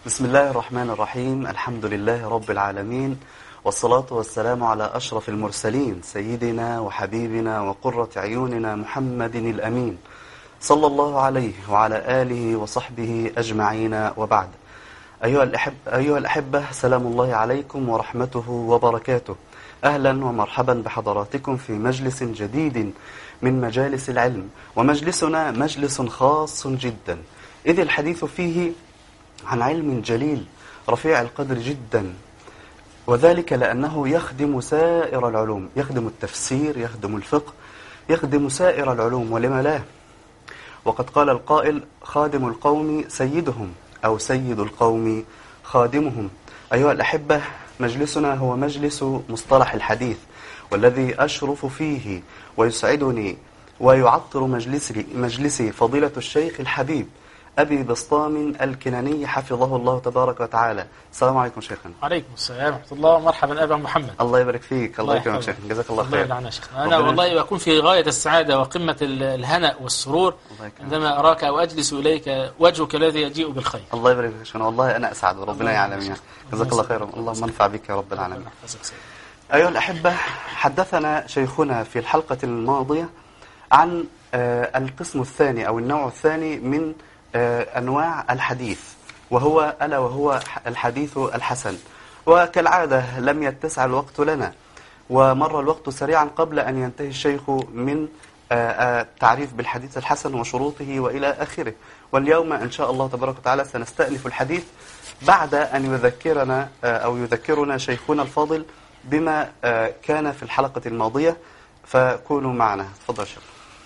بسم الله الرحمن الرحيم الحمد لله رب العالمين والصلاة والسلام على أشرف المرسلين سيدنا وحبيبنا وقرة عيوننا محمد الأمين صلى الله عليه وعلى آله وصحبه أجمعين وبعد أيها, الأحب أيها الأحبة سلام الله عليكم ورحمته وبركاته أهلا ومرحبا بحضراتكم في مجلس جديد من مجالس العلم ومجلسنا مجلس خاص جدا إذ الحديث فيه عن علم جليل رفيع القدر جدا وذلك لأنه يخدم سائر العلوم يخدم التفسير يخدم الفقه يخدم سائر العلوم ولما لا وقد قال القائل خادم القوم سيدهم أو سيد القوم خادمهم أيها الأحبة مجلسنا هو مجلس مصطلح الحديث والذي أشرف فيه ويسعدني ويعطر مجلسي, مجلسي فضيلة الشيخ الحبيب أبي بسطام الكناني حفظه الله تبارك وتعالى السلام عليكم شيخنا عليكم السلام ورحمة الله مرحبا أبا محمد الله يبارك فيك الله يكرمك شيخ جزاك الله خير الله شيخنا أنا والله أكون في غاية السعادة وقمة الهنأ والسرور عندما أراك أو أجلس إليك وجهك الذي يجيء بالخير الله يبارك فيك شيخنا والله أنا أسعد وربنا يعلم يعني جزاك الله خير اللهم انفع بك يا رب العالمين أيها الأحبة حدثنا شيخنا في الحلقة الماضية عن القسم الثاني أو النوع الثاني من أنواع الحديث وهو ألا وهو الحديث الحسن وكالعادة لم يتسع الوقت لنا ومر الوقت سريعا قبل أن ينتهي الشيخ من التعريف بالحديث الحسن وشروطه وإلى آخره واليوم إن شاء الله تبارك وتعالى سنستأنف الحديث بعد أن يذكرنا أو يذكرنا شيخنا الفاضل بما كان في الحلقة الماضية فكونوا معنا تفضل شيخ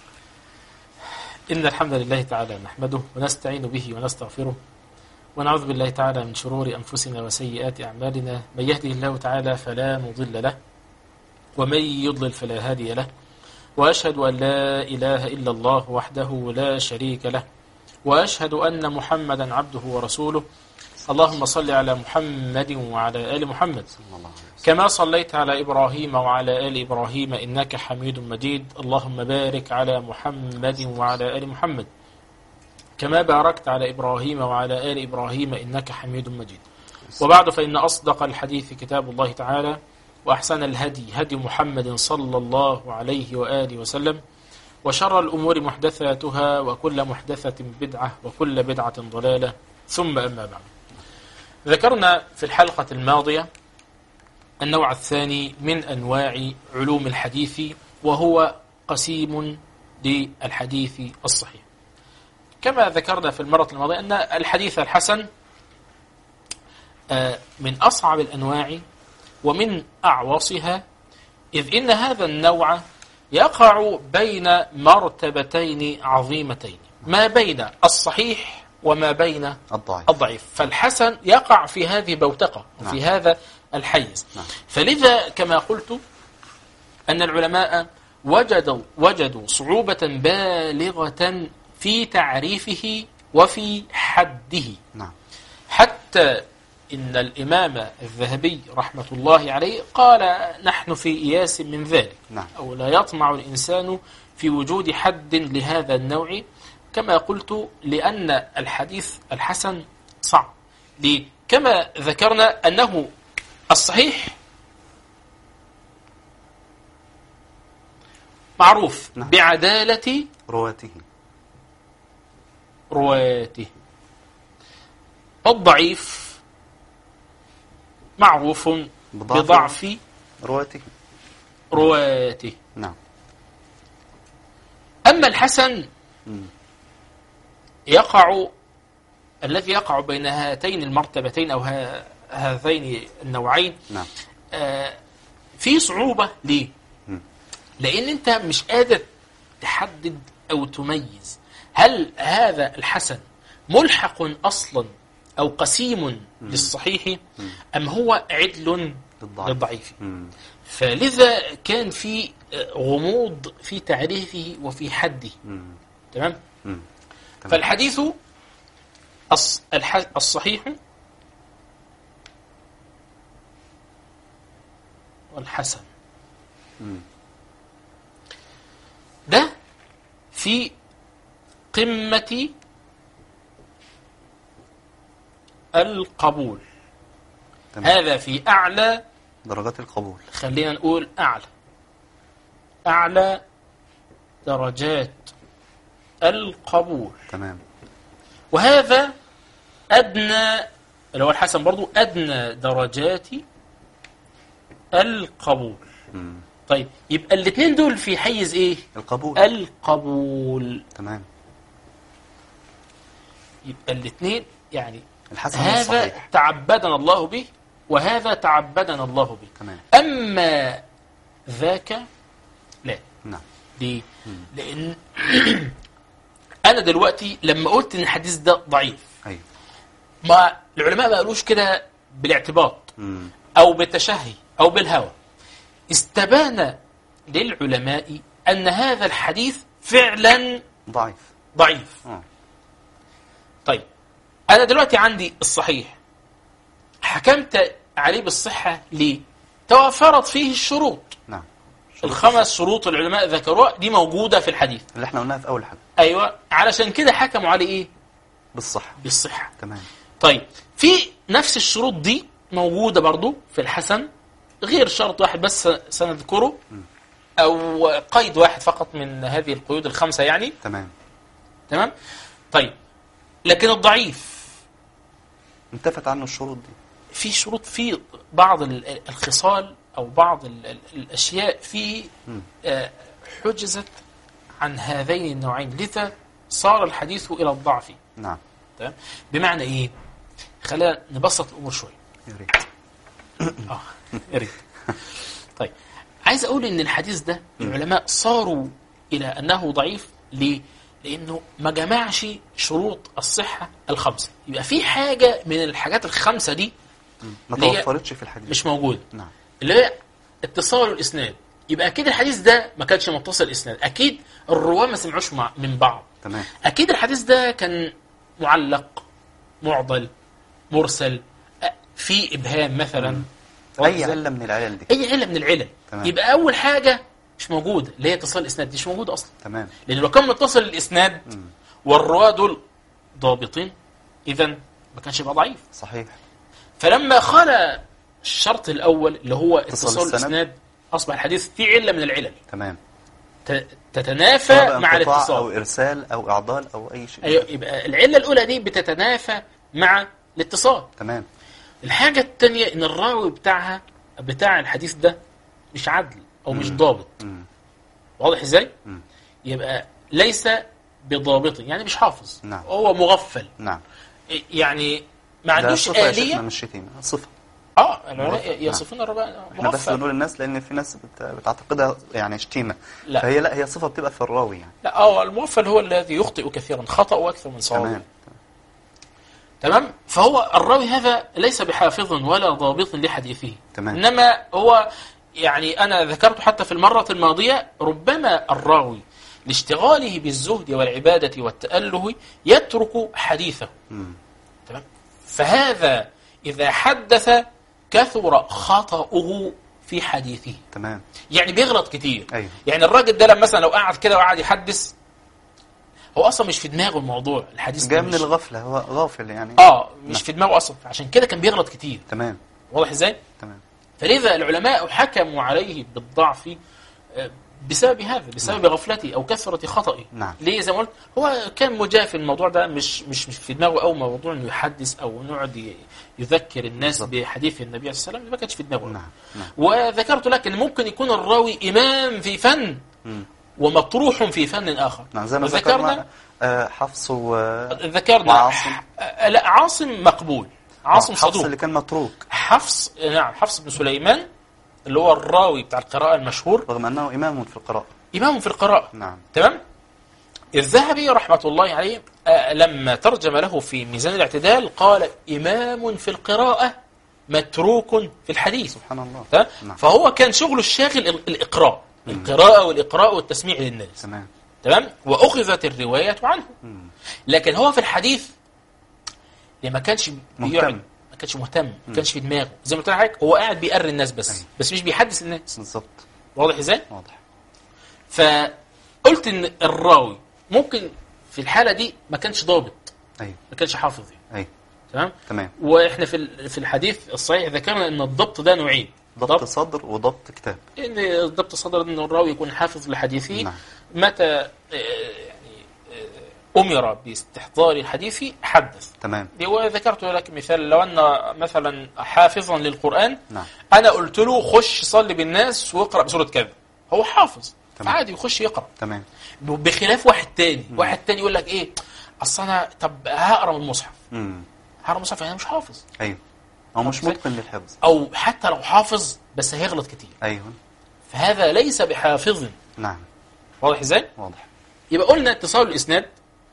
إن الحمد لله تعالى نحمده ونستعين به ونستغفره ونعوذ بالله تعالى من شرور أنفسنا وسيئات أعمالنا من يهده الله تعالى فلا مضل له ومن يضلل فلا هادي له وأشهد أن لا إله إلا الله وحده لا شريك له وأشهد أن محمدا عبده ورسوله اللهم صل على محمد وعلى آل محمد كما صليت على إبراهيم وعلى آل إبراهيم إنك حميد مجيد اللهم بارك على محمد وعلى آل محمد كما باركت على إبراهيم وعلى آل إبراهيم إنك حميد مجيد وبعد فإن أصدق الحديث كتاب الله تعالى وأحسن الهدي هدي محمد صلى الله عليه وآله وسلم وشر الأمور محدثاتها وكل محدثة بدعة وكل بدعة ضلالة ثم أما بعد ذكرنا في الحلقة الماضية النوع الثاني من أنواع علوم الحديث وهو قسيم للحديث الصحيح كما ذكرنا في المرة الماضية أن الحديث الحسن من أصعب الأنواع ومن أعوصها إذ إن هذا النوع يقع بين مرتبتين عظيمتين ما بين الصحيح وما بين الضعيف, الضعيف. فالحسن يقع في هذه بوتقة وفي نعم. هذا الحيز نعم. فلذا كما قلت أن العلماء وجدوا, وجدوا صعوبة بالغة في تعريفه وفي حده نعم. حتى إن الإمام الذهبي رحمة الله عليه قال نحن في إياس من ذلك نعم. أو لا يطمع الإنسان في وجود حد لهذا النوع كما قلت لأن الحديث الحسن صعب ليه؟ كما ذكرنا أنه الصحيح معروف نعم. بعدالة رواته رواته الضعيف معروف بضعف بضعف رواته رواته نعم أما الحسن مم. يقع الذي يقع بين هاتين المرتبتين أو ها- هذين النوعين نعم آه، في صعوبة ليه؟ مم. لأن أنت مش قادر تحدد أو تميز هل هذا الحسن ملحق أصلا أو قسيم للصحيح أم هو عدل للضعيف. للضعيف مم. فلذا كان في آه، غموض في تعريفه وفي حده مم. تمام؟ مم. تمام. فالحديث الص- الح- الصحيح والحسن مم. ده في قمة القبول تمام هذا في أعلى درجات القبول خلينا نقول أعلى أعلى درجات القبول تمام وهذا أدنى اللي هو الحسن برضو أدنى درجات القبول مم. طيب يبقى الاثنين دول في حيز ايه القبول القبول تمام يبقى الاثنين يعني الحسن هذا والصحيح تعبدنا الله به وهذا تعبدنا الله به تمام أما ذاك لا نعم ليه؟ لأن أنا دلوقتي لما قلت إن الحديث ده ضعيف ايوه ما العلماء ما قالوش كده بالاعتباط مم. أو بالتشهي أو بالهوى استبان للعلماء أن هذا الحديث فعلا ضعيف ضعيف اه طيب أنا دلوقتي عندي الصحيح حكمت عليه بالصحة ليه؟ توفرت فيه الشروط نعم الخمس شروط العلماء ذكروها دي موجودة في الحديث اللي احنا قلناها في اول حاجه أيوة علشان كده حكموا عليه إيه؟ بالصحه بالصحة تمام طيب في نفس الشروط دي موجودة برضو في الحسن غير شرط واحد بس سنذكره أو قيد واحد فقط من هذه القيود الخمسة يعني تمام تمام طيب لكن الضعيف انتفت عنه الشروط دي في شروط في بعض ال- الخصال أو بعض ال- ال- الأشياء فيه مم. آه، حجزت عن هذين النوعين لذا صار الحديث إلى الضعف نعم تمام بمعنى إيه خلينا نبسط الأمور شوية يا ريت اه يا ريت طيب عايز اقول ان الحديث ده العلماء صاروا الى انه ضعيف ليه؟ لانه ما جمعش شروط الصحه الخمسه يبقى في حاجه من الحاجات الخمسه دي ما اللي هي توفرتش في الحديث مش موجوده نعم اللي هي اتصال الاسناد يبقى اكيد الحديث ده ما كانش متصل اسناد اكيد الرواه ما سمعوش مع من بعض تمام اكيد الحديث ده كان معلق معضل مرسل أ- في ابهام مثلا اي عله من العلل دي اي عله من العلل تمام. يبقى اول حاجه مش موجوده اللي هي اتصال الاسناد دي مش موجوده اصلا تمام لان لو كان متصل الاسناد مم. والرواه دول ضابطين اذا ما كانش يبقى ضعيف صحيح فلما خلى الشرط الاول اللي هو اتصال اتصال السند. الاسناد اصبح الحديث في عله من العلل تمام ت- تتنافى سواء مع انقطاع او الاتصال ارسال او اعضال او اي شيء ايوه يبقى العله الاولى دي بتتنافى مع الاتصال تمام الحاجه الثانيه ان الراوي بتاعها بتاع الحديث ده مش عدل او مش ضابط مم. واضح ازاي؟ مم. يبقى ليس بضابط يعني مش حافظ نعم. هو مغفل نعم يعني ما ده عندوش صفه يا شيخنا آلية مش شتيمه صفه اه العلماء مغفل. يصفون الرباء احنا بس مغفل بنقول للناس لان في ناس بت- بتعتقدها يعني شتيمه لا. فهي لا هي صفه بتبقى في الراوي يعني لا اه المغفل هو الذي يخطئ كثيرا خطأ أكثر من صواب تمام تمام فهو الراوي هذا ليس بحافظ ولا ضابط لحديثه تمام. انما هو يعني انا ذكرت حتى في المره الماضيه ربما الراوي لاشتغاله بالزهد والعباده والتاله يترك حديثه مم. تمام فهذا اذا حدث كثر خطأه في حديثه تمام يعني بيغلط كتير أيوه. يعني الراجل ده لما مثلا لو قعد كده وقعد يحدث هو اصلا مش في دماغه الموضوع الحديث جاء ده من مش- الغفله هو غافل يعني اه مش في دماغه اصلا عشان كده كان بيغلط كتير تمام واضح ازاي تمام فلذا العلماء حكموا عليه بالضعف آه، بسبب هذا بسبب غفلته او كثره خطئه نعم. ليه زي ما قلت هو كان مجاف الموضوع ده مش مش مش في دماغه او موضوع انه يحدث او نقعد ي- يذكر الناس بالضبط. بحديث النبي عليه الصلاه والسلام ما كانش في دماغه نعم نعم وذكرت لك ان ممكن يكون الراوي امام في فن مم. ومطروح في فن اخر نعم زي ما وذكرنا ذكرنا آه، حفص و ذكرنا وعاصم. ح- لا عاصم مقبول عاصم حفص صدوق اللي كان متروك حفص نعم حفص بن سليمان اللي هو الراوي بتاع القراءة المشهور رغم انه امام في القراءه إمام في القراءة نعم تمام الذهبي رحمة الله عليه آه، لما ترجم له في ميزان الاعتدال قال إمام في القراءة متروك في الحديث سبحان الله تمام؟ نعم. فهو كان شغله الشاغل ال- الإقراء القراءة والإقراء والتسميع للناس تمام تمام وأخذت الرواية عنه مم. لكن هو في الحديث ما كانش بيقعد مهتم. ما كانش مهتم ما كانش في دماغه زي ما قلت لحضرتك هو قاعد بيقري الناس بس أيوة. بس مش بيحدث الناس بالظبط واضح ازاي واضح فقلت ان الراوي ممكن في الحاله دي ما كانش ضابط ايوه ما كانش حافظ يعني. ايوه تمام تمام واحنا في ال- في الحديث الصحيح ذكرنا ان الضبط ده نوعين ضبط صدر وضبط كتاب ان ضبط صدر ان الراوي يكون حافظ لحديثه نعم متى آه، يعني آه، امر باستحضار الحديث حدث تمام وذكرت لك مثال لو ان مثلا حافظا للقران نعم انا قلت له خش صلي بالناس واقرا بسوره كذا هو حافظ تمام. عادي يخش يقرا تمام بخلاف واحد تاني واحد تاني يقول لك ايه اصل انا طب هقرا من المصحف امم هقرا من المصحف انا مش حافظ ايوه هو مش طب متقن للحفظ او حتى لو حافظ بس هيغلط كتير ايوه فهذا ليس بحافظ نعم واضح ازاي واضح يبقى قلنا اتصال الاسناد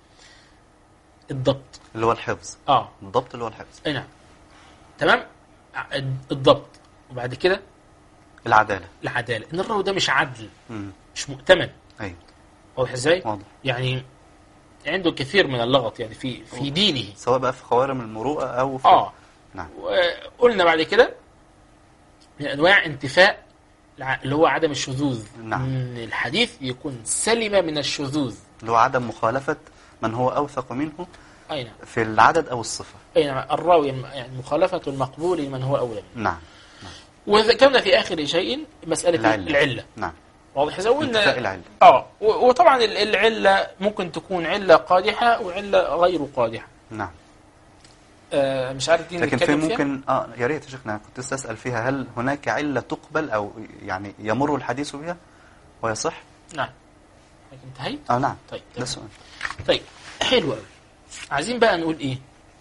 الضبط اللي هو الحفظ اه الضبط اللي هو الحفظ اي نعم تمام الضبط وبعد كده العدالة العداله ان الراوي ده مش عدل امم مش مؤتمن ايوه واضح ازاي واضح يعني عنده كثير من اللغط يعني في في دينه سواء بقى في خوارم المروءة او في اه نعم وقلنا بعد كده من انواع انتفاء الع- اللي هو عدم الشذوذ نعم. ان الحديث يكون سلم من الشذوذ اللي هو عدم مخالفة من هو اوثق منه اي نعم في العدد او الصفة اي نعم الراوي يعني مخالفة المقبول لمن هو اولى منه نعم وذكرنا في اخر شيء مسألة العلة. العلة نعم واضح ازاي انتفاء وقلنا العلة اه و- وطبعا ال- العلة ممكن تكون علة قادحة وعلة غير قادحة نعم آه مش عارف دي لكن في نتكلم فيها؟ ممكن اه يا ريت يا شيخنا كنت لسه اسال فيها هل هناك عله تقبل او يعني يمر الحديث بها ويصح؟ نعم انتهيت اه نعم طيب ده تمام. السؤال طيب حلو قوي عايزين بقى نقول ايه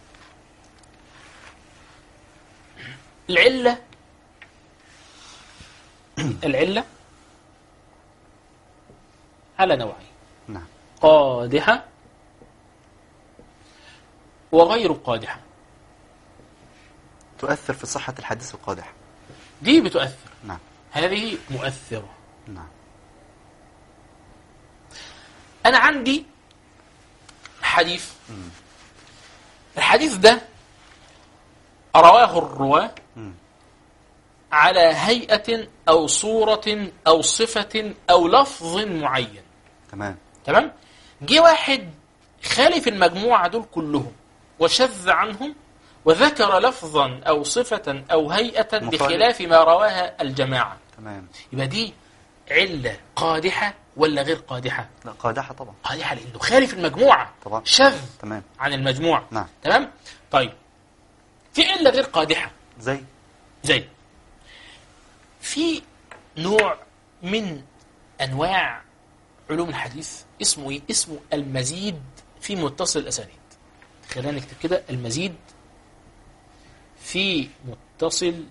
العلة العلة على نوعين نعم قادحة وغير قادحة تؤثر في صحه الحديث القادح دي بتؤثر نعم هذه مؤثرة نعم أنا عندي حديث الحديث ده رواه الرواة مم. على هيئة أو صورة أو صفة أو لفظ معين تمام تمام جه واحد خالف المجموعة دول كلهم وشذ عنهم وذكر لفظا أو صفة أو هيئة مخالف. بخلاف ما رواها الجماعة تمام يبقى دي علة قادحة ولا غير قادحة لا قادحه طبعا قادحة لأنه خالف المجموعة طبعا شذ تمام عن المجموعة نعم تمام طيب في علة غير قادحة زي زي في نوع من انواع علوم الحديث اسمه ايه؟ اسمه المزيد في متصل الاسانيد. خلينا نكتب كده المزيد في متصل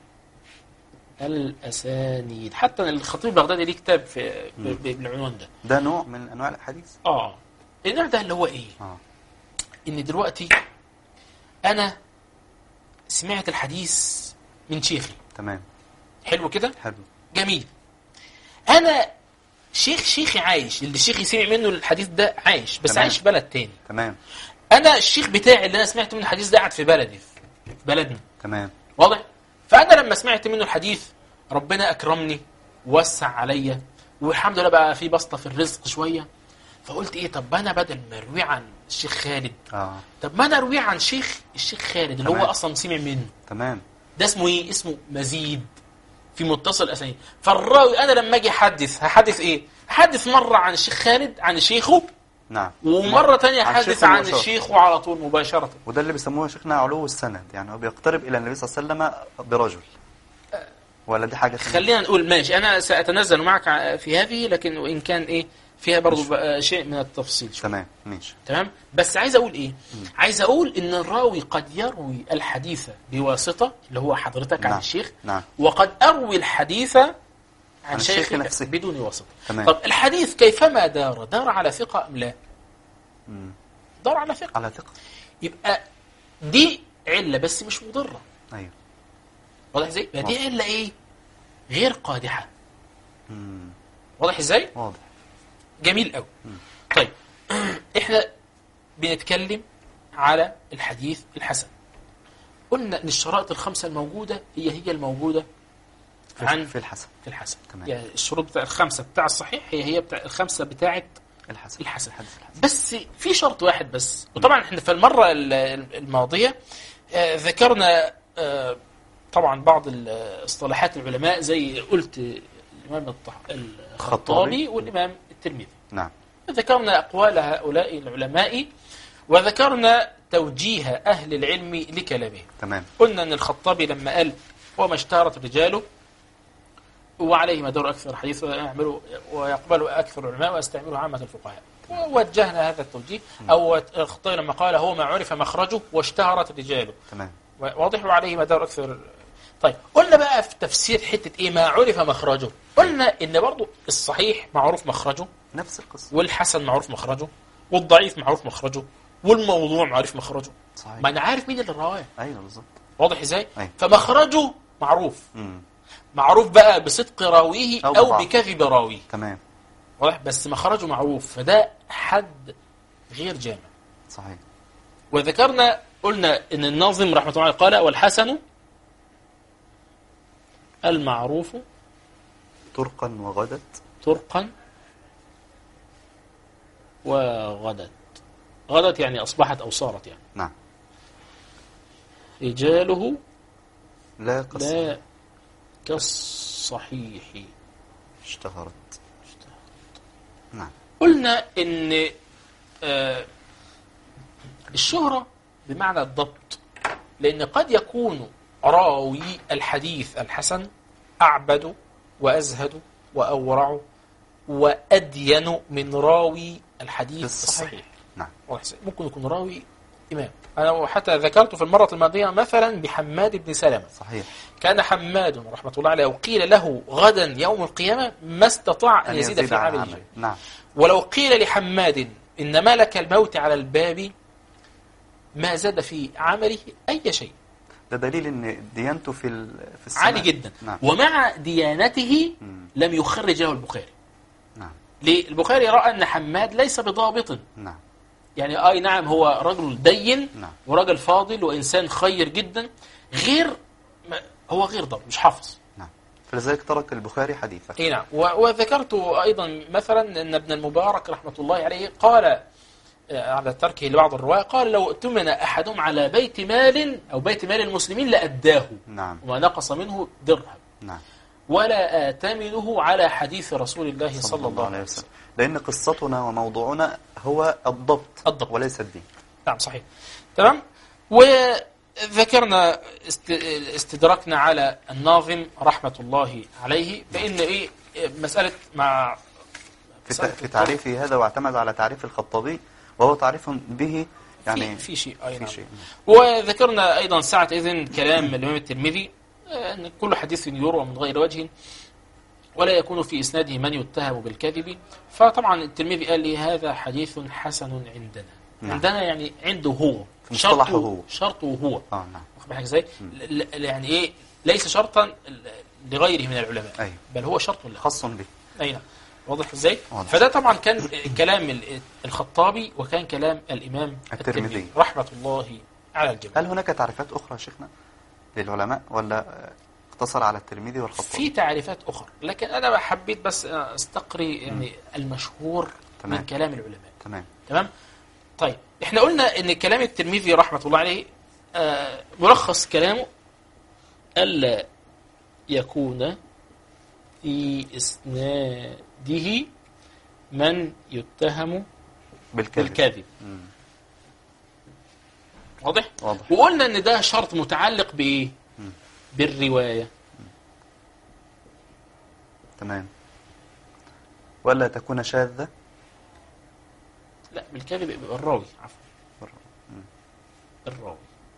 الاسانيد، حتى الخطيب البغدادي ليه كتاب في ب- ب- بالعنوان ده. ده نوع من انواع الاحاديث اه النوع ده اللي هو ايه؟ اه ان دلوقتي انا سمعت الحديث من شيخي، تمام حلو كده؟ حلو جميل انا شيخ شيخي عايش اللي شيخي سمع منه الحديث ده عايش بس تمام. عايش في بلد تاني تمام انا الشيخ بتاعي اللي انا سمعت منه الحديث ده قاعد في بلدي في بلدنا تمام واضح فانا لما سمعت منه الحديث ربنا اكرمني ووسع عليا والحمد لله بقى في بسطه في الرزق شويه فقلت ايه طب انا بدل ما ارويه عن الشيخ خالد اه طب ما انا ارويه عن شيخ الشيخ خالد اللي هو تمام. اصلا سمع منه تمام ده اسمه ايه؟ اسمه مزيد في متصل اسانيد فالراوي انا لما اجي احدث هحدث ايه؟ هحدث مره عن الشيخ خالد عن شيخه نعم ومره تانية عن هحدث شيخه عن مباشرة. الشيخ وعلى طول مباشره وده اللي بيسموه يا شيخنا علو السند يعني هو بيقترب الى النبي صلى الله عليه وسلم برجل ولا دي حاجه ثانية؟ خلينا نقول ماشي انا ساتنزل معك ع- في هذه لكن وان كان ايه فيها برضو بقى شيء من التفصيل شوية. تمام ماشي تمام بس عايز اقول ايه عايز اقول ان الراوي قد يروي الحديث بواسطه اللي هو حضرتك عن نعم. الشيخ نعم وقد اروي الحديث عن, عن الشيخ شيخي نفسه. بدون واسطه تمام. طب الحديث كيفما دار دار على ثقه ام لا مم. دار على ثقه على ثقه يبقى دي عله بس مش مضره ايوه واضح ازاي يبقى دي واضح. عله ايه غير قادحه مم. واضح ازاي واضح جميل قوي طيب احنا بنتكلم على الحديث الحسن قلنا ان الشرائط الخمسه الموجوده هي هي الموجوده في, عن في الحسن في الحسن تمام. يعني الشروط بتاع الخمسه بتاع الصحيح هي هي بتاع الخمسه بتاعه الحسن الحسن الحديث الحسن بس في شرط واحد بس وطبعا احنا في المره ال- الماضيه آه، ذكرنا آه، طبعا بعض الاصطلاحات العلماء زي قلت الإمام الطح- الخطابي الخطابي. والإمام الترمذي نعم ذكرنا أقوال هؤلاء العلماء وذكرنا توجيه أهل العلم لكلامهم تمام قلنا أن الخطابي لما قال وما اشتهرت رجاله وعليه مدار أكثر حديث ويعملوا ويقبله أكثر العلماء ويستعمله عامة الفقهاء ووجهنا هذا التوجيه أو الخطابي لما قال هو ما عرف مخرجه واشتهرت رجاله تمام واضح وعليه مدار أكثر طيب قلنا بقى في تفسير حتة إيه ما عرف مخرجه قلنا إن برضو الصحيح معروف مخرجه نفس القصة والحسن معروف مخرجه والضعيف معروف مخرجه والموضوع معروف مخرجه صحيح ما انا عارف مين اللي رواه ايوه بالظبط واضح ازاي أيوة. فمخرجه معروف مم. معروف بقى بصدق راويه أو او, بضعف. بكذب راويه تمام واضح بس مخرجه معروف فده حد غير جامع صحيح وذكرنا قلنا ان الناظم رحمه الله عليه قال والحسن المعروف طرقا وغدت طرقا وغدت غدت يعني اصبحت او صارت يعني نعم رجاله لا قصة لا كالصحيح اشتهرت نعم قلنا ان آه، الشهرة بمعنى الضبط لأن قد يكون راوي الحديث الحسن أعبد وأزهد وأورع وأدين من راوي الحديث الصحيح. الصحيح نعم واضح ازاي؟ ممكن يكون راوي إمام أنا حتى ذكرت في المرة الماضية مثلا بحماد بن سلمة صحيح كان حماد رحمة الله عليه وقيل له غدا يوم القيامة ما استطاع أن يزيد في عن عمله عمل. نعم ولو قيل لحماد إن ملك الموت على الباب ما زاد في عمله أي شيء ده دليل ان ديانته في ال- في السماء عالي جدا نعم ومع ديانته مم. لم يخرج له البخاري نعم ليه؟ البخاري رأى أن حماد ليس بضابط نعم يعني أي نعم هو رجل دين نعم ورجل فاضل وإنسان خير جدا غير ما- هو غير ضابط مش حافظ نعم فلذلك ترك البخاري حديثه اي نعم و- وذكرت ايضا مثلا ان ابن المبارك رحمه الله عليه قال آه، على تركه لبعض الرواه قال لو اؤتمن احدهم على بيت مال او بيت مال المسلمين لاداه نعم وما نقص منه درهم نعم ولا آتمنه على حديث رسول الله صلى الله عليه وسلم لأن قصتنا وموضوعنا هو الضبط الضبط. وليس الدين نعم صحيح تمام وذكرنا است- استدركنا على الناظم رحمة الله عليه بأن إيه مسألة مع في, ت- في تعريفه هذا واعتمد على تعريف الخطابي وهو تعريف به يعني في, في شيء أي في نعم. شيء وذكرنا أيضا ساعة إذن كلام الإمام الترمذي آه، أن كل حديث يروى من غير وجه ولا يكون في إسناده من يتهم بالكذب فطبعا الترمذي قال لي هذا حديث حسن عندنا نعم. عندنا يعني عنده هو في مصطلحه شرطه- هو. شرطه هو اه نعم واخد بالك ازاي؟ ل- ل- يعني ايه ليس شرطا لغيره من العلماء أيوه. بل هو شرط له خاص به اي نعم واضح ازاي؟ واضح. فده طبعا كان كلام ال- الخطابي وكان كلام الامام الترمذي. الترمذي رحمه الله على الجميع هل هناك تعريفات أخرى يا شيخنا للعلماء ولا آه، اقتصر على الترمذي والخطابي في تعريفات اخرى لكن انا حبيت بس استقري يعني المشهور تمام. من كلام العلماء تمام تمام طيب احنا قلنا ان كلام الترمذي رحمه الله عليه آه، ملخص كلامه الا يكون في اسناده من يتهم بالكذب بالكذب مم. واضح واضح وقلنا ان ده شرط متعلق بايه مم. بالروايه تمام ولا تكون شاذة لا بالكذب يبقى الراوي عفوا مم. الراوي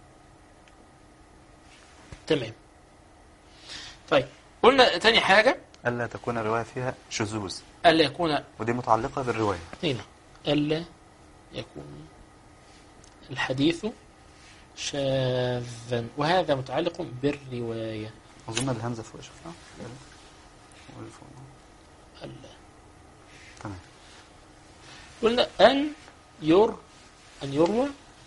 تمام طيب قلنا تاني حاجة ألا تكون الرواية فيها شذوذ ألا يكون ودي متعلقة بالرواية هنا ألا يكون الحديث شاذا وهذا متعلق بالرواية أظن الهمزة فوق شفنا ألا تمام قلنا أن ير أن يروى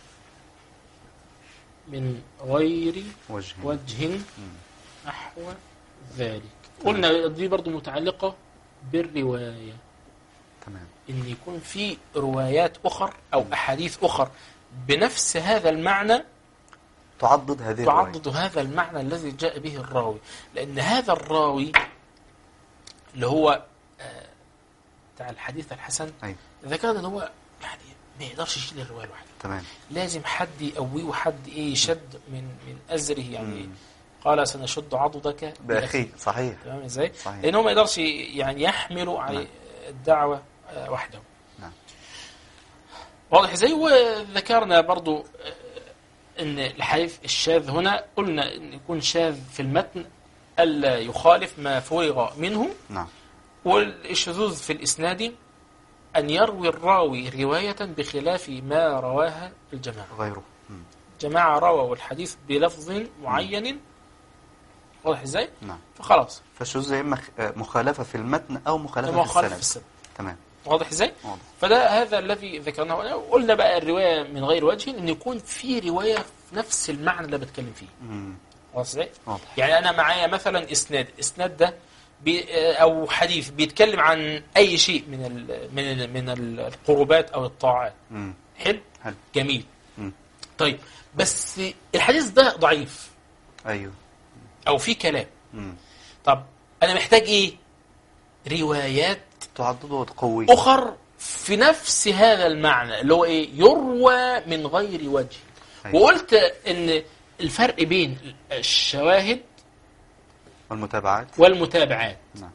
من غير وجه وجه مم. نحو ذلك قلنا دي برضو متعلقة بالرواية تمام ان يكون في روايات اخر او احاديث اخر بنفس هذا المعنى تعضد هذه الرواية تعضد هذا المعنى الذي جاء به الراوي لأن هذا الراوي اللي هو آه، بتاع الحديث الحسن أيوة ذكرنا ان هو يعني ما يقدرش يشيل الروايه لوحده تمام لازم حد يقويه وحد ايه يشد من من ازره يعني مم. قال سنشد عضدك بأخي صحيح تمام ازاي؟ صحيح. لان هو ما يقدرش يعني يحمل على نعم. الدعوه آه، وحده نعم. واضح ازاي وذكرنا برضو آه، ان الحديث الشاذ هنا قلنا ان يكون شاذ في المتن الا يخالف ما فرغ منه نعم والشذوذ في الاسناد ان يروي الراوي روايه بخلاف ما رواها الجماعه غيره مم. جماعه رووا الحديث بلفظ معين واضح ازاي نعم فخلاص فالشذوذ يا إما خ- آه، مخالفة في المتن أو مخالفة في مخالف في السند السند تمام واضح ازاي واضح فده هذا الذي ذكرناه هنا. قلنا بقى الروايه من غير وجه ان يكون في روايه في نفس المعنى اللي بتكلم فيه مم. واضح ازاي واضح يعني انا معايا مثلا اسناد اسناد ده بي او حديث بيتكلم عن اي شيء من ال من ال من ال- القربات او الطاعات مم. حلو حلو جميل مم. طيب بس الحديث ده ضعيف أيوه او في كلام مم. طب انا محتاج ايه روايات تعضده وتقويه اخر في نفس هذا المعنى اللي هو ايه يروى من غير وجه أيوه. وقلت ان الفرق بين الشواهد والمتابعات والمتابعات نعم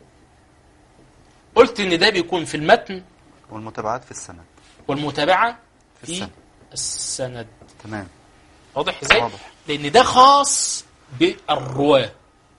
قلت ان ده بيكون في المتن والمتابعات في السند والمتابعه في في السند السند تمام واضح ازاي واضح لان ده خاص بالرواه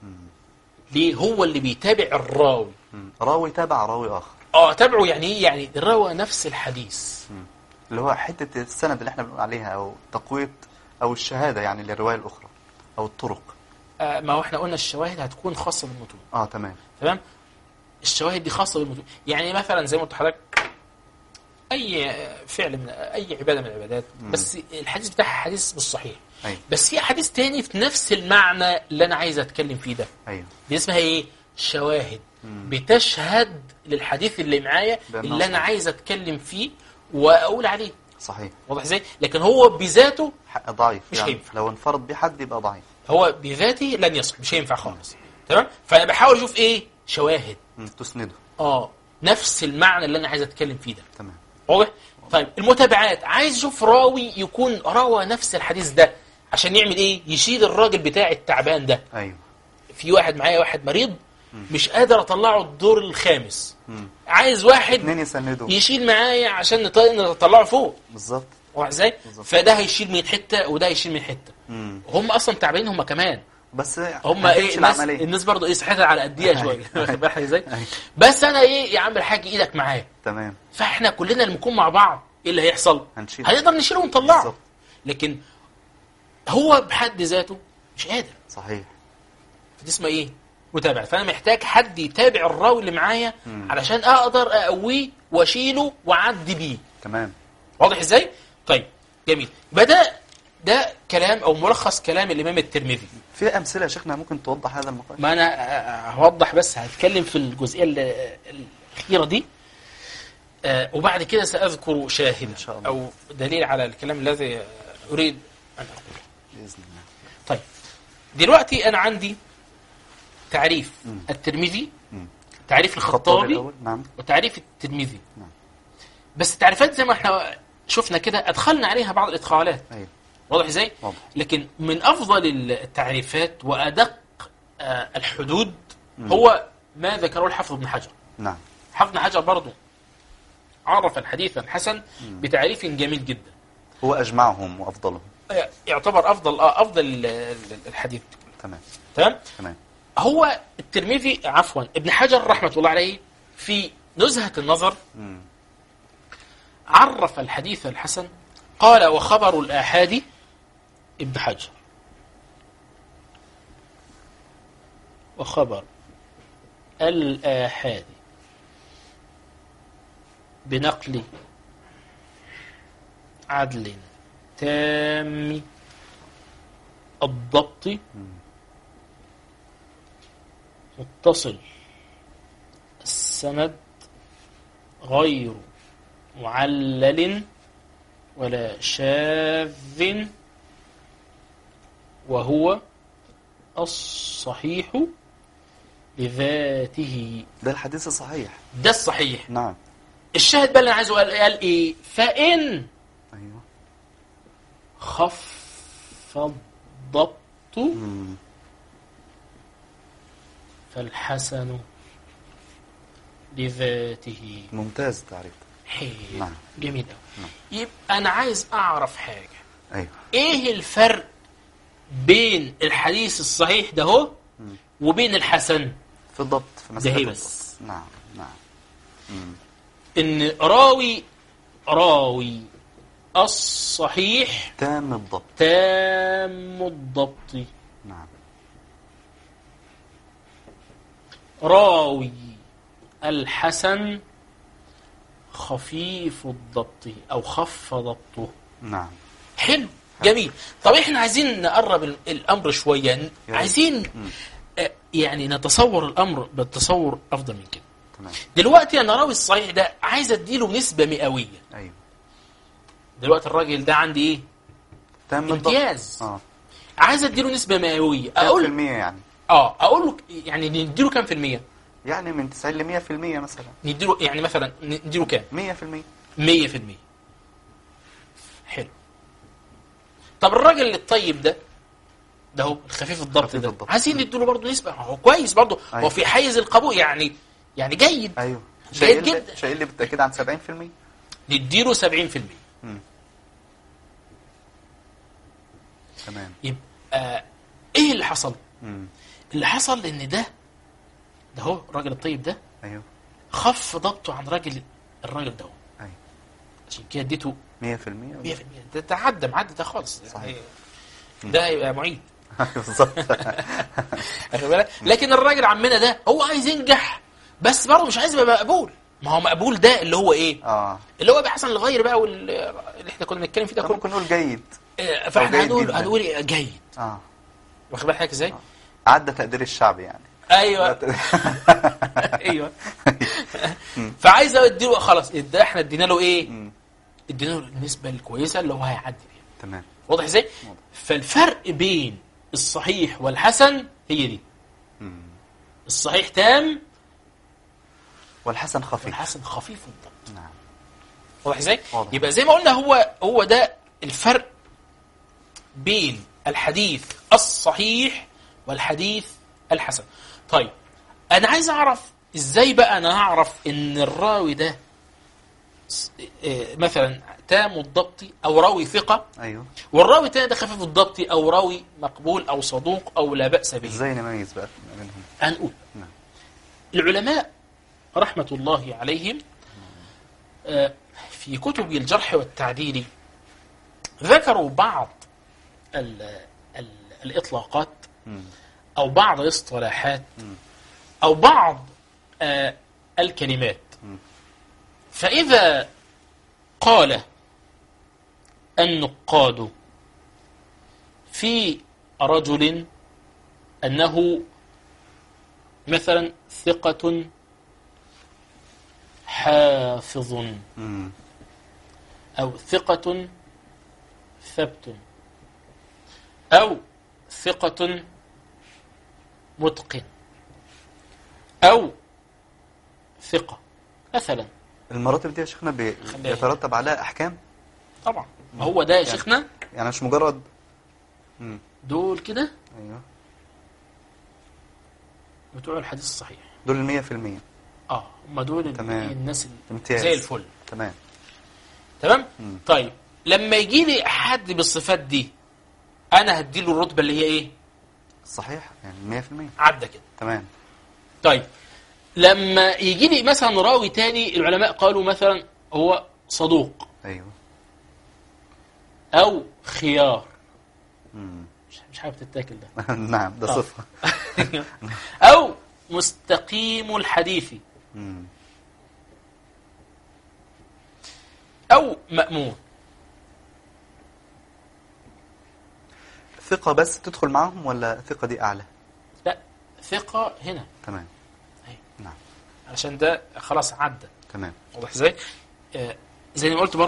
ليه هو اللي بيتابع الراوي مم. راوي تابع راوي آخر اه تابعه يعني ايه يعني روى نفس الحديث اللي هو حتة السند اللي احنا بنقول عليها أو تقوية أو الشهادة يعني للرواية الأخرى أو الطرق آه ما هو احنا قلنا الشواهد هتكون خاصه بالمتون اه تمام تمام الشواهد دي خاصه بالمتون يعني مثلا زي ما قلت لحضرتك اي فعل من اي عباده من العبادات مم. بس الحديث بتاعها حديث مش صحيح أيوه بس في حديث تاني في نفس المعنى اللي انا عايز اتكلم فيه ده أيوه دي اسمها ايه شواهد مم. بتشهد للحديث اللي معايا بأنه اللي انا صحيح. عايز اتكلم فيه واقول عليه صحيح واضح ازاي لكن هو بذاته حق ضعيف مش يعني هينفع. لو انفرد بحد يبقى ضعيف هو بذاته لن يصح مش هينفع خالص تمام فانا بحاول اشوف ايه شواهد مم. تسنده اه نفس المعنى اللي انا عايز اتكلم فيه ده تمام واضح طيب المتابعات عايز اشوف راوي يكون روى نفس الحديث ده عشان يعمل ايه يشيل الراجل بتاع التعبان ده أيوه في واحد معايا واحد مريض مش قادر اطلعه الدور الخامس مم. عايز واحد اتنين يسندوا يشيل معايا عشان نط- نطلعه فوق بالظبط واضح ازاي بالظبط. فده هيشيل من حته وده هيشيل من حته مم. هم اصلا تعبانين هم كمان بس هم هتمشي ايه الناس, العملية. الناس برضه ايه صحتها على قديها شويه أيوة. واخد بالك ازاي أيوة. بس انا ايه يا عم الحاج ايدك معايا تمام فاحنا كلنا اللي بنكون مع بعض ايه اللي هيحصل هنشيل هنقدر نشيله ونطلعه بالظبط. لكن هو بحد ذاته مش قادر صحيح فدي اسمها ايه متابعه فانا محتاج حد يتابع الراوي اللي معايا مم. علشان اقدر اقويه واشيله واعدي بيه تمام واضح ازاي طيب جميل يبقى ده ده كلام او ملخص كلام الامام الترمذي في أمثلة يا شيخنا ممكن توضح هذا المقال ما انا آه، هوضح بس هتكلم في الجزئيه ال- الاخيره دي آه، وبعد كده ساذكر شاهد إن شاء الله. او دليل على الكلام الذي اريد ان اقوله بإذن الله طيب دلوقتي انا عندي تعريف مم. الترمذي مم. تعريف الخطابي الأول نعم وتعريف الترمذي نعم. بس التعريفات زي ما احنا شفنا كده ادخلنا عليها بعض الادخالات أيوه واضح ازاي واضح لكن من افضل التعريفات وادق آه، الحدود مم. هو ما ذكره الحافظ ابن حجر نعم حافظ ابن حجر برضه عرف الحديث الحسن بتعريف جميل جدا هو أجمعهم وأفضلهم آه، يعتبر افضل آه، افضل ال- ال- الحديث تمام تمام تمام هو الترمذي عفوا ابن حجر رحمه الله عليه في نزهه النظر مم. عرف الحديث الحسن قال وخبر الآحاد ابن حجر وخبر الآحاد بنقل عدل تام الضبط متصل السند غير معلل ولا شاذ وهو الصحيح لذاته ده الحديث الصحيح ده الصحيح نعم الشاهد بقى اللي انا عايزه قال, قال ايه فان ايوه خف الضبط مم. فالحسن لذاته ممتاز التعريف حلو نعم. جميل قوي يبقى انا عايز اعرف حاجه ايوه ايه الفرق بين الحديث الصحيح ده هو وبين الحسن في الضبط في مسألة هي الضبط. بس. نعم نعم مم. ان راوي راوي الصحيح تام الضبط تام الضبط نعم راوي الحسن خفيف الضبط او خف ضبطه نعم حلو جميل طب احنا عايزين نقرب ال- الامر شويه ن- يا عايزين مم. آه، يعني نتصور الامر بالتصور افضل من كده تمام دلوقتي انا راوي الصحيح ده عايز اديله نسبه مئويه ايوه دلوقتي الراجل ده عندي ايه تام الضبط امتياز اه عايز اديله نسبه مئويه كام في اقول المية يعني اه اقول له يعني نديله كام في المية يعني من 90 ل 100 في المية مثلا نديله يعني مثلا نديله كام 100 في المية 100 في المية حلو طب الراجل الطيب ده ده هو الخفيف الضبط خفيف ده الضبط. عايزين نديله برضه نسبة هو كويس برضه هو أيوة. في حيز القبول يعني يعني جيد ايوه جيد شايل جدا. شايل لي بالتأكيد عن 70 في المية نديله 70% مم. تمام يبقى ايه اللي حصل؟ مم. اللي حصل ان ده ده هو الراجل الطيب ده ايوه خف ضبطه عن راجل الراجل ده هو. ايوه عشان كده اديته 100% 100% ده تعدى معدي ده خالص صحيح. يعني ده يبقى معيد بالظبط واخد بالك لكن الراجل عمنا ده هو عايز ينجح بس برضه مش عايز يبقى مقبول ما هو مقبول ده اللي هو ايه اه اللي هو بحسن الغير بقى وال- اللي احنا كنا بنتكلم فيه ده طب كله ممكن نقول جيد آه، فاحنا جيد هنقول جداً. هنقول إيه؟ جيد اه واخد بالك حضرتك ازاي عدى تقدير الشعب يعني ايوه ايوه فعايز اديله خلاص ده احنا ادينا له ايه مم. ادينا له النسبه الكويسه اللي هو هيعدي بيها تمام واضح ازاي واضح. فالفرق بين الصحيح والحسن هي دي مم. الصحيح تام والحسن خفيف والحسن خفيف الضبط نعم واضح ازاي واضح. يبقى زي ما قلنا هو هو ده الفرق بين الحديث الصحيح والحديث الحسن طيب انا عايز اعرف ازاي بقى انا هعرف ان الراوي ده س- آه، مثلا تام الضبط او راوي ثقه ايوه والراوي التاني ده خفيف الضبط او راوي مقبول او صدوق او لا باس به ازاي نميز بقى ما بينهم هنقول نعم. العلماء رحمة الله عليهم آه، في كتب الجرح والتعديل ذكروا بعض ال ال الإطلاقات مم. أو بعض الاصطلاحات مم. أو بعض آه، الكلمات مم. فإذا قال النقاد في رجل أنه مثلا ثقة حافظ مم. أو ثقة ثبت أو ثقة متقن أو ثقة مثلا المراتب دي يا شيخنا بي- خليها. بيترتب عليها احكام طبعا ما هو ده يا شيخنا يعني مش مجرد مم. دول كده ايوه بتوع الحديث الصحيح دول المية في المية اه هم دول ال- تمام. الناس ال- امتياز. زي الفل تمام تمام مم. طيب لما يجي لي حد بالصفات دي انا هديله الرتبه اللي هي ايه صحيح يعني مية في المية عدى كده تمام طيب لما يجي لي مثلا راوي تاني العلماء قالوا مثلا هو صدوق ايوه او خيار مم. مش مش حابب تتاكل ده نعم ده آه. صفة او مستقيم الحديث مم. او مامون ثقة بس تدخل معاهم ولا ثقة دي أعلى؟ لا ثقه هنا تمام أيوة. نعم عشان ده خلاص عدى تمام واضح ازاي؟ آه زي ما قلت برضو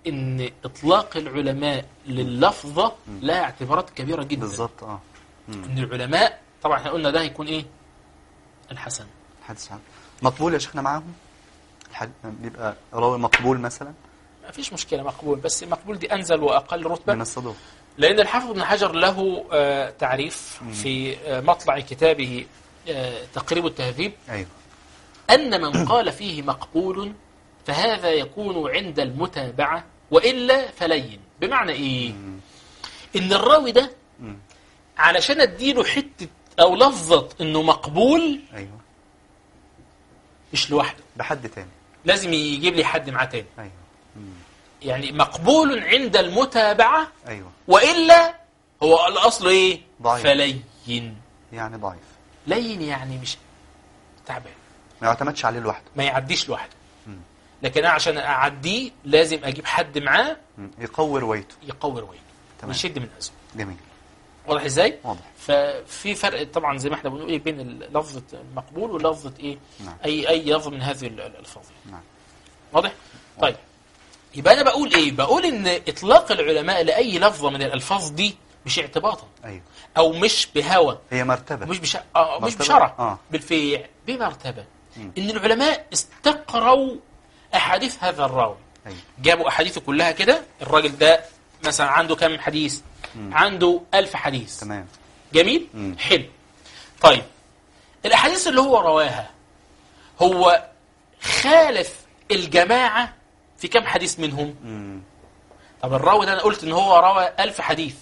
ان اطلاق العلماء لللفظه لها اعتبارات كبيره جدا بالظبط اه مم. ان العلماء طبعا احنا قلنا ده هيكون ايه الحسن حديث عام مقبول يا شيخنا معاهم الحد... بيبقى راوي مقبول مثلا ما فيش مشكله مقبول بس مقبول دي انزل واقل رتبه من الصدوق لأن الحافظ ابن حجر له آه، تعريف في آه، مطلع كتابه آه، تقريب التهذيب ايوه أن من قال فيه مقبول فهذا يكون عند المتابعة وإلا فلين بمعنى إيه؟ مم. إن الراوي ده مم. علشان أديله حتة أو لفظة إنه مقبول ايوه مش لوحده بحد تاني لازم يجيب لي حد معاه تاني ايوه مم. يعني مقبول عند المتابعة ايوه وإلا هو الأصل إيه؟ ضعيف. فلين يعني ضعيف لين يعني مش تعبان ما يعتمدش عليه لوحده ما يعديش لوحده مم. لكن انا عشان اعديه لازم اجيب حد معاه مم. يقوي روايته يقوي رويته تمام. ويشد من ازمه جميل واضح ازاي واضح ففي فرق طبعا زي ما احنا بنقول إيه بين لفظه المقبول ولفظه ايه نعم اي اي لفظ من هذه ال- الالفاظ نعم واضح طيب يبقى انا بقول ايه بقول ان اطلاق العلماء لاي لفظه من الالفاظ دي مش اعتباطا ايوه او مش بهوى هي مرتبه مش بش... آه مش مرتبة؟ بشرع آه. بالفعل بمرتبه مم. ان العلماء استقروا احاديث هذا الراوي ايوه جابوا احاديثه كلها كده الراجل ده مثلا عنده كم حديث مم. عنده ألف حديث تمام جميل مم. حلو طيب الأحاديث اللي هو رواها هو خالف الجماعة في كم حديث منهم مم. طب الراوي ده أنا قلت إن هو روى ألف حديث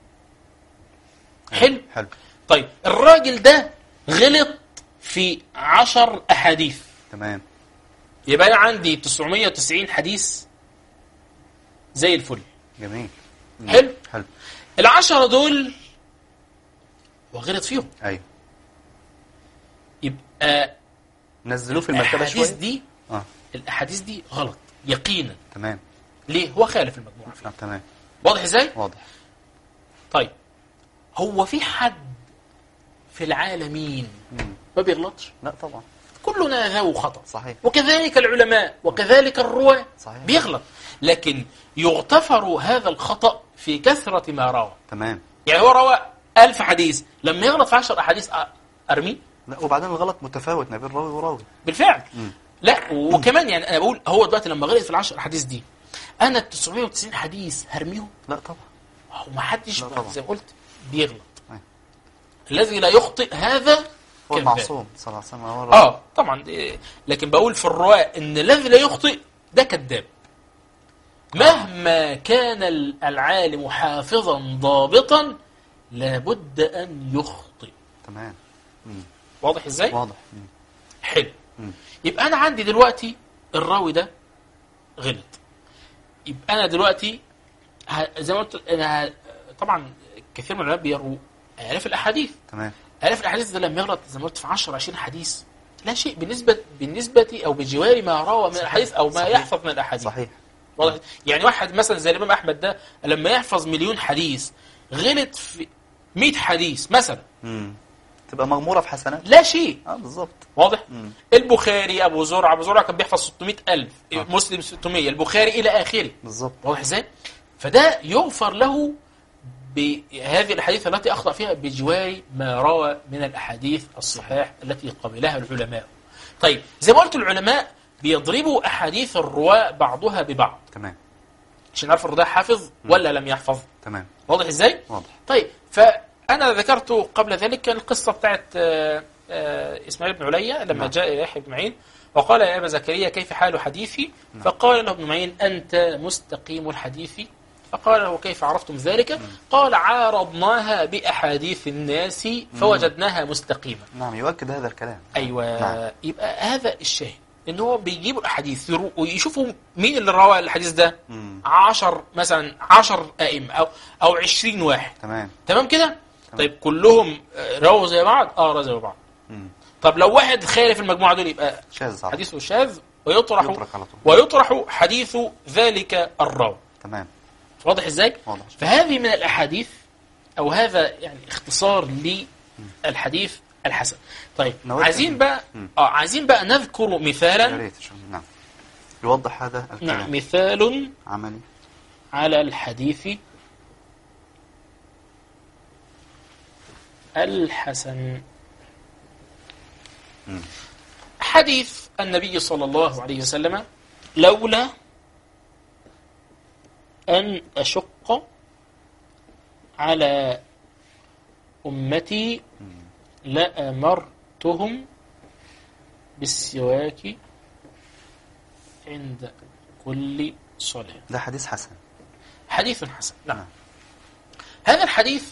حلو حلو طيب الراجل ده غلط في عشر أحاديث تمام يبقى أنا عندي 990 حديث زي الفل جميل مم. حلو. حلو العشرة دول وغلط فيهم ايوه يبقى نزلوه في المرتبه الأحاديث شويه دي اه الأحاديث دي غلط يقينا تمام ليه هو خالف المجموعة فيه آه. تمام واضح ازاي واضح طيب هو في حد في العالمين مم. ما بيغلطش لا طبعا كلنا ذو خطأ صحيح وكذلك العلماء وكذلك الرواة صحيح. بيغلط لكن يغتفر هذا الخطأ في كثرة ما روى تمام يعني هو روى ألف حديث لما يغلط في عشر أحاديث أ- أرميه لا وبعدين الغلط متفاوت ما بين راوي وراوي بالفعل مم. لا وكمان يعني أنا بقول هو دلوقتي لما غلط في العشر أحاديث دي أنا ال 990 حديث هرميهم لا طبعا هو ما حدش لا طبعا. زي ما قلت بيغلط أيوة. الذي لا يخطئ هذا هو كذاب. المعصوم صلى الله عليه وسلم هو الراوي. اه طبعا إيه، لكن بقول في الرواة ان الذي لا يخطئ ده كذاب مهما كان ال- العالم حافظا ضابطا لابد ان يخطئ تمام مم. واضح ازاي واضح مم. حلو مم. يبقى انا عندي دلوقتي الراوي ده غلط يبقى انا دلوقتي ه- زي ما قلت انا ه- طبعا كثير من العلماء بيروا الاف الاحاديث تمام آلاف الأحاديث ده لما يغلط زي ما قلت في 10 20 حديث لا شيء بالنسبة بالنسبة أو بجوار ما روى من الأحاديث أو ما صحيح. يحفظ من الأحاديث صحيح واضح يعني واحد مثلا زي الإمام أحمد ده لما يحفظ مليون حديث غلط في 100 حديث مثلا مم. تبقى مغموره في حسنات لا شيء اه بالظبط واضح مم. البخاري أبو زرع أبو زرع كان بيحفظ 600 ألف آه. مسلم 600 البخاري إلى آخره بالظبط واضح ازاي؟ فده يغفر له بهذه الاحاديث التي اخطا فيها بجوار ما روى من الاحاديث الصحاح التي قبلها العلماء. طيب زي ما قلت العلماء بيضربوا احاديث الرواه بعضها ببعض تمام عشان نعرف الرواة حافظ ولا لم يحفظ. تمام واضح ازاي؟ واضح طيب فانا ذكرت قبل ذلك القصه بتاعت آه، آه، اسماعيل بن عليا لما نعم. جاء الى يحيى بن معين وقال يا ابا زكريا كيف حال حديثي؟ فقال له ابن معين انت مستقيم الحديث فقال له كيف عرفتم ذلك؟ قال عارضناها باحاديث الناس فوجدناها مستقيمه. نعم يؤكد هذا الكلام ايوه نعم. يبقى هذا الشاهد ان هو بيجيبوا الاحاديث يرو- ويشوفوا مين اللي روى الحديث ده؟ مم. عشر مثلا عشر ائمه او او 20 واحد تمام تمام كده طيب كلهم آه، رووا زي بعض اه رووا زي بعض مم. طب لو واحد خالف المجموعه دول يبقى شاذ صح حديثه شاذ ويطرح يترك على طول ويطرح حديث ذلك الراوي تمام واضح ازاي واضح فهذه من الاحاديث او هذا يعني اختصار للحديث الحسن طيب نود عايزين أن- بقى مم. اه عايزين بقى نذكر يا مثالا ريت شو- نعم يوضح هذا الكلام نعم مثال عملي على الحديث الحسن مم. حديث النبي صلى الله عليه وسلم لولا أن أشق على أمتي لأمرتهم بالسواك عند كل صلاة ده حديث حسن حديث حسن نعم نعم. هذا الحديث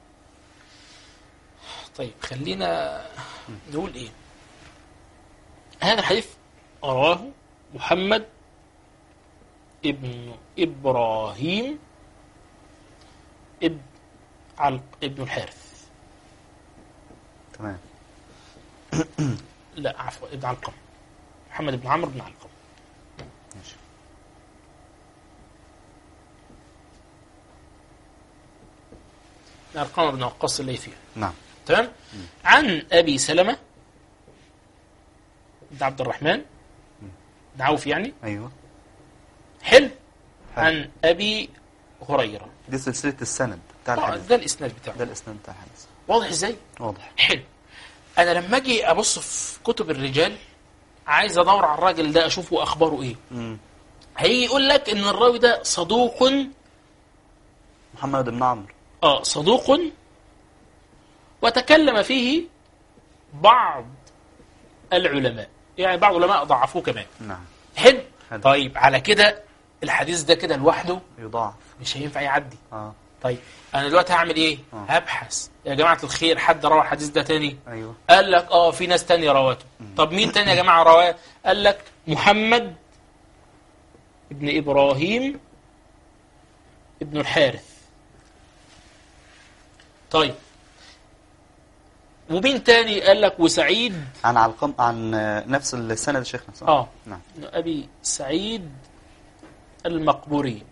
طيب خلينا نقول ايه هذا الحديث رواه محمد ابن ابراهيم ابن علق ابن الحارث تمام لا عفوا ابن علقم محمد بن عمرو بن علقم ماشي بن علقم بن وقاص الليثي نعم تمام عن ابي سلمه بن عبد الرحمن بن عوف يعني ايوه حلو حلو. عن ابي هريره دي سلسلة السند بتاع طبعا الحديث ده الاسناد بتاعه ده الاسناد بتاع الحديث واضح ازاي واضح حلو انا لما اجي ابص في كتب الرجال عايز ادور على الراجل ده اشوفه اخباره ايه مم. هيجي يقول لك ان الراوي ده صدوق محمد بن عمرو اه صدوق وتكلم فيه بعض العلماء يعني بعض العلماء ضعفوه كمان نعم حلو حلو. طيب على كده الحديث ده كده لوحده يضاعف مش هينفع يعدي اه طيب انا دلوقتي هعمل ايه آه. هبحث يا جماعه الخير حد روى الحديث ده تاني ايوه قال لك اه في ناس تانية رواته طب مين تاني يا جماعه رواه قال لك محمد ابن ابراهيم ابن الحارث طيب ومين تاني قال لك وسعيد عن علقم عن آه، نفس السند يا شيخنا صح؟ اه نعم ابن ابي سعيد المقبوري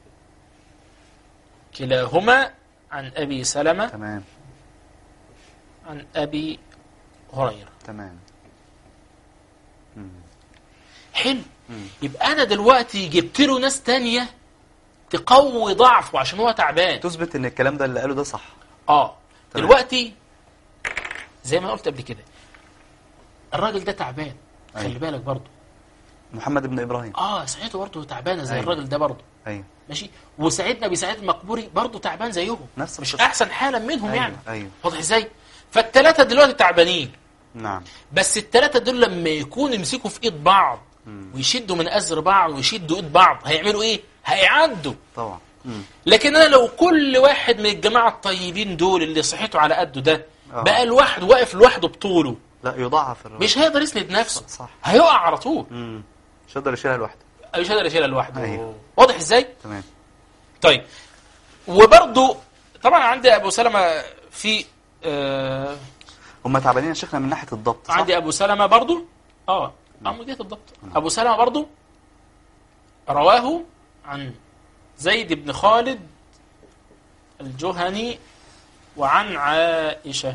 كلاهما عن ابي سلمه تمام عن ابي هريره تمام مم. حلو مم. يبقى انا دلوقتي جبت له ناس تانية تقوي ضعفه عشان هو تعبان تثبت ان الكلام ده اللي قاله ده صح اه تمام. دلوقتي زي ما قلت قبل كده الراجل ده تعبان خلي أيوة. بالك برضه محمد بن ابراهيم اه صحته برضه تعبانه زي أيوة. الراجل ده برضه ايوه ماشي وسعيدنا بسعيد المقبوري برضه تعبان زيهم نفس مش القصة. احسن حالا منهم ايوه يعني ايوه واضح ازاي فالثلاثه دلوقتي تعبانين نعم بس الثلاثه دول لما يكونوا يمسكوا في ايد بعض مم. ويشدوا من ازر بعض ويشدوا ايد بعض هيعملوا ايه هيعدوا طبعا مم. لكن انا لو كل واحد من الجماعه الطيبين دول اللي صحته على قده ده آه. بقى لوحده واقف لوحده بطوله لا يضاعف الرواية. مش هيقدر يسند نفسه صح هيقع على طول مم. مش هيقدر يشيلها لوحده مش هيقدر يشيلها لوحده أيوه. واضح ازاي تمام طيب وبرضه طبعا عندي ابو سلمه في آه هم تعبانين يا شيخنا من ناحيه الضبط صح؟ عندي ابو سلمه برضه اه اه من جهه الضبط ابو سلمه برضه رواه عن زيد بن خالد الجهني وعن عائشه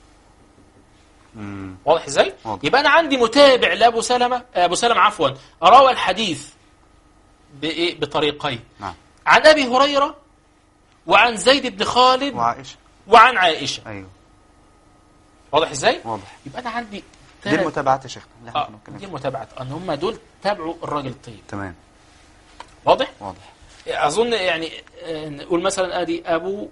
مم. واضح ازاي؟ واضح. يبقى انا عندي متابع لابو سلمه ابو سلمه عفوا روى الحديث بايه بطريقين نعم عن ابي هريره وعن زيد بن خالد وعائشه وعن عائشه ايوه واضح ازاي؟ واضح يبقى انا عندي دي ثلاث المتابعات يا شيخنا اللي احنا اه بنتكلم دي فيها. المتابعه ان هم دول تابعوا الراجل الطيب تمام واضح؟ واضح اظن يعني آه، نقول مثلا ادي ابو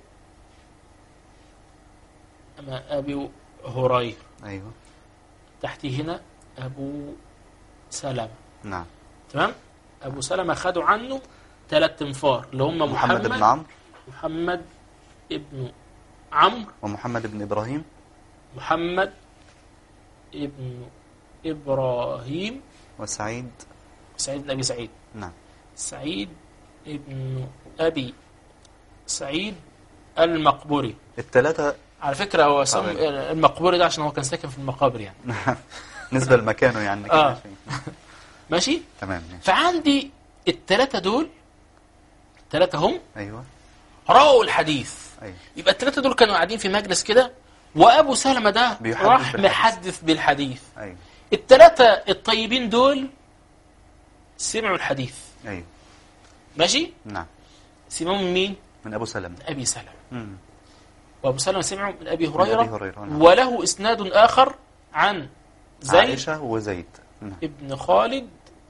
أما ابي هريره ايوه تحتي هنا ابو سلمه نعم تمام ابو سلمه خدوا عنه ثلاث انفار اللي هم محمد, محمد بن عمرو محمد ابن عمرو ومحمد بن ابراهيم محمد ابن ابراهيم وسعيد سعيد بن ابي سعيد نعم سعيد ابن ابي سعيد المقبري الثلاثه على فكره هو سم طبعاً. المقبري ده عشان هو كان ساكن في المقابر يعني نسبه لمكانه يعني كده آه. شيء. ماشي تمام ماشي فعندي الثلاثه دول الثلاثه هم ايوه رووا الحديث ايوه يبقى الثلاثه دول كانوا قاعدين في مجلس كده وابو سلمه ده بيحدث راح بالحديث. محدث بالحديث ايوه الثلاثه الطيبين دول سمعوا الحديث ايوه ماشي نعم سمعوا من مين؟ من أبو سلمة من أبي سلمة مم. وأبو سلمة سمعوا من أبي من هريرة أبي هريرة نعم. وله إسناد آخر عن زيد عائشة وزيد نعم ابن خالد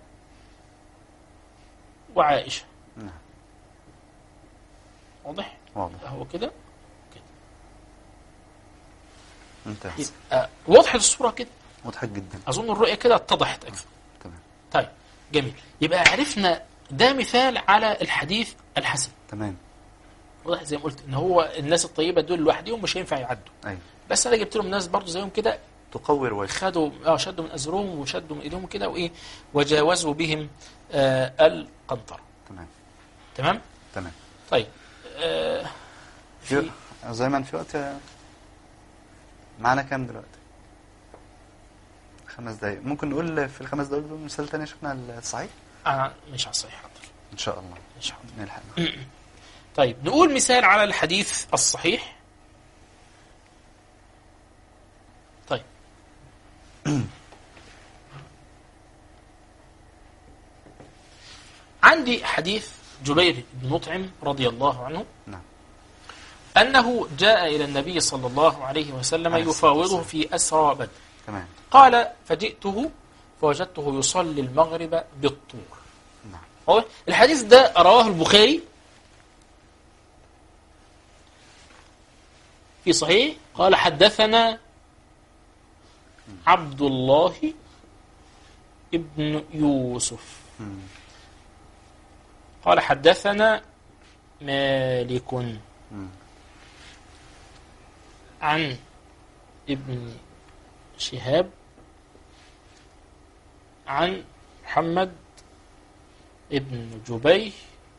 وعائشة نعم واضح؟ واضح هو كده ممتاز يبقى وضحت الصورة كده مضحك جدا أظن الرؤية كده اتضحت أكثر تمام طيب جميل يبقى عرفنا ده مثال على الحديث الحسن تمام واضح زي ما قلت ان هو الناس الطيبه دول لوحدهم مش هينفع يعدوا أيوة بس انا جبت لهم ناس برضو زيهم كده تقور وجه خدوا اه شدوا من ازرهم وشدوا من ايديهم كده وايه وجاوزوا بهم آه القنطره تمام تمام تمام طيب آه في زي ما في وقت معانا كام دلوقتي خمس دقايق ممكن نقول في الخمس دقايق دول مثال تاني شفنا الصحيح آه مش على الصحيح حاضر ان شاء الله مش حاضر نلحق طيب نقول مثال على الحديث الصحيح طيب عندي حديث جبير بن مطعم رضي الله عنه نعم أنه جاء إلى النبي صلى الله عليه وسلم عليه الصلاة يفاوضه والسلام. في أسرى بدر تمام قال فجئته فوجدته يصلي المغرب بالطور نعم واضح؟ الحديث ده رواه البخاري في صحيح قال حدثنا عبد الله ابن يوسف مم. قال حدثنا مالك مم. عن ابن شهاب عن محمد ابن جبيه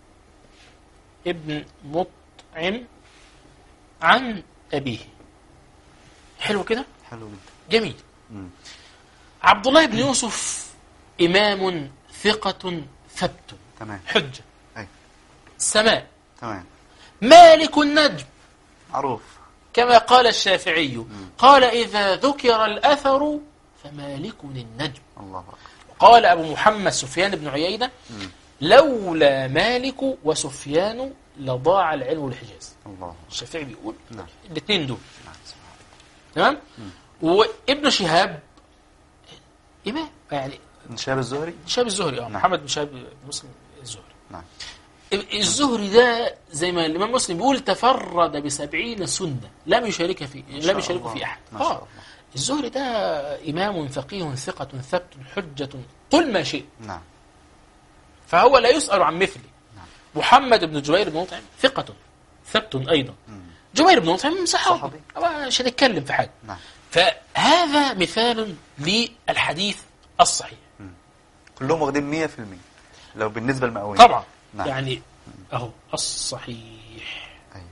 ابن مطعم عن أبيه حلو كده حلو جدا جميل مم. عبد الله بن يوسف إمام ثقة ثبت تمام حجة أي سماء تمام مالك النجم معروف كما قال الشافعي قال إذا ذكر الأثر فمالك النجم الله أكبر قال أبو محمد سفيان بن عيينة مم. لولا مالك وسفيان لضاع العلم والحجاز الله أكبر. الشافعي بيقول نعم الاثنين دول نعم سبحان الله. تمام وابن شهاب إمام يعني من شهاب الزهري شهاب الزهري اه نعم. محمد بن شهاب بن مسلم الزهري نعم الزهري ده زي ما الإمام مسلم بيقول تفرد بسبعين سنة لم يشارك في ما شاء لم يشارك الله. في أحد ما شاء آه. الله الزهري ده إمام فقيه ثقة ثبت حجة قل ما شئت نعم فهو لا يسأل عن مثله نعم. محمد بن جبير بن مطعم ثقة ثبت أيضا مم. جبير بن مطعم صحابي صحابي. أما مش هنتكلم في حاجة نعم فهذا مثال للحديث الصحيح كلهم واخدين 100% لو بالنسبة للمئوية طبعا نعم. يعني أهو الصحيح أيوة.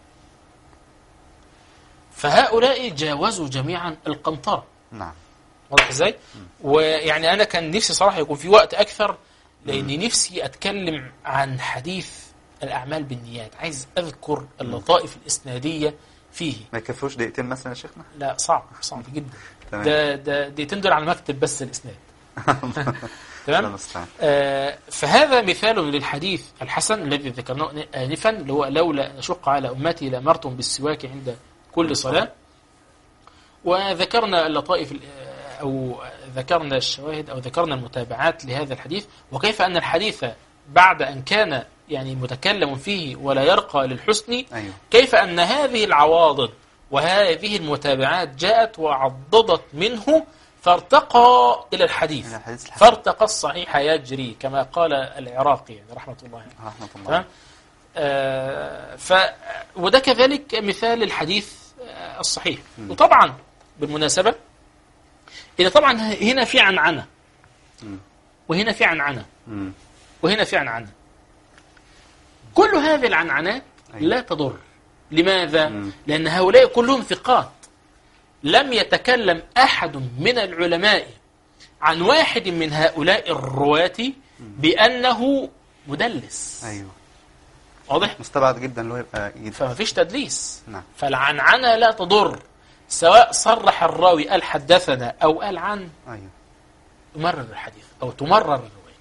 فهؤلاء جاوزوا جميعا القنطرة نعم واضح ازاي؟ ويعني انا كان نفسي صراحه يكون في وقت اكثر لاني نفسي اتكلم عن حديث الاعمال بالنيات، عايز اذكر اللطائف الاسناديه فيه. ما يكفوش دقيقتين مثلا يا شيخنا لا صعب صعب جدا. تمام. ده ده دقيقتين دول على المكتب بس الاسناد. الله تمام؟ المستعان آه فهذا مثال للحديث الحسن الذي ذكرناه آنفا اللي هو لولا أشق على أمتي لأمرتم بالسواك عند كل صلاة وذكرنا اللطائف ال- أو ذكرنا الشواهد أو ذكرنا المتابعات لهذا الحديث وكيف أن الحديث بعد أن كان يعني متكلم فيه ولا يرقى للحسن أيوه كيف أن هذه العواضد وهذه المتابعات جاءت وعضدت منه فارتقى إلى الحديث إلى الحديث الحسن. فارتقى الصحيح يجري كما قال العراقي يعني رحمة الله عليه رحمة الله تمام آه ف وده كذلك مثال الحديث آه الصحيح وطبعا بالمناسبة إذا طبعا هنا في عنعنة مم. وهنا في عنعنة مم. وهنا في عنعنة كل هذه العنعنات أيوة. لا تضر لماذا؟ مم. لأن هؤلاء كلهم ثقات لم يتكلم أحد من العلماء عن واحد من هؤلاء الرواة بأنه مدلس أيوه واضح؟ مستبعد جدا اللي هو يبقى يد فما فيش تدليس نعم فالعنعنة لا تضر سواء صرح الراوي قال حدثنا أو قال عن أيوه يمرر الحديث أو تمرر الرواية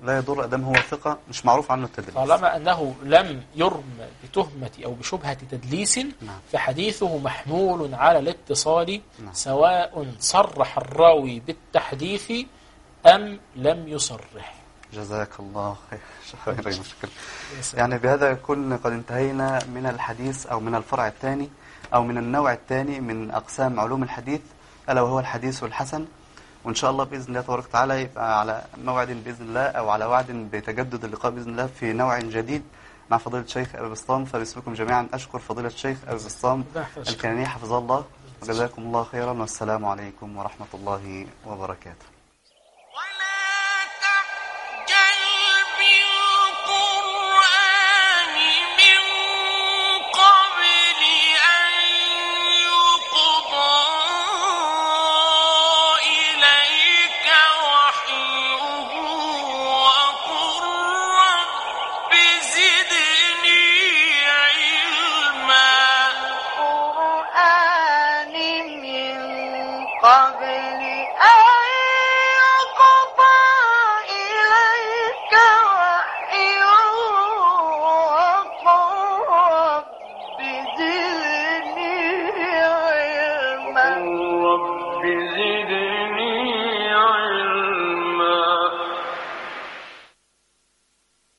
لا يضر أدام هو ثقة مش معروف عنه التدليس طالما أنه لم يرم بتهمة أو بشبهة تدليس نعم. فحديثه محمول على الاتصال نعم. سواء صرح الراوي بالتحديث أم لم يصرح جزاك الله خير شكرا شكرا يعني بهذا يكون قد انتهينا من الحديث أو من الفرع الثاني أو من النوع الثاني من أقسام علوم الحديث ألا وهو الحديث الحسن وإن شاء الله بإذن الله تبارك وتعالى يبقى على موعد بإذن الله أو على وعد بتجدد اللقاء بإذن الله في نوع جديد مع فضيلة الشيخ أبي بسطام فباسمكم جميعا أشكر فضيلة الشيخ أبي بسطام الكناني حفظه الله وجزاكم الله خيرا والسلام عليكم ورحمة الله وبركاته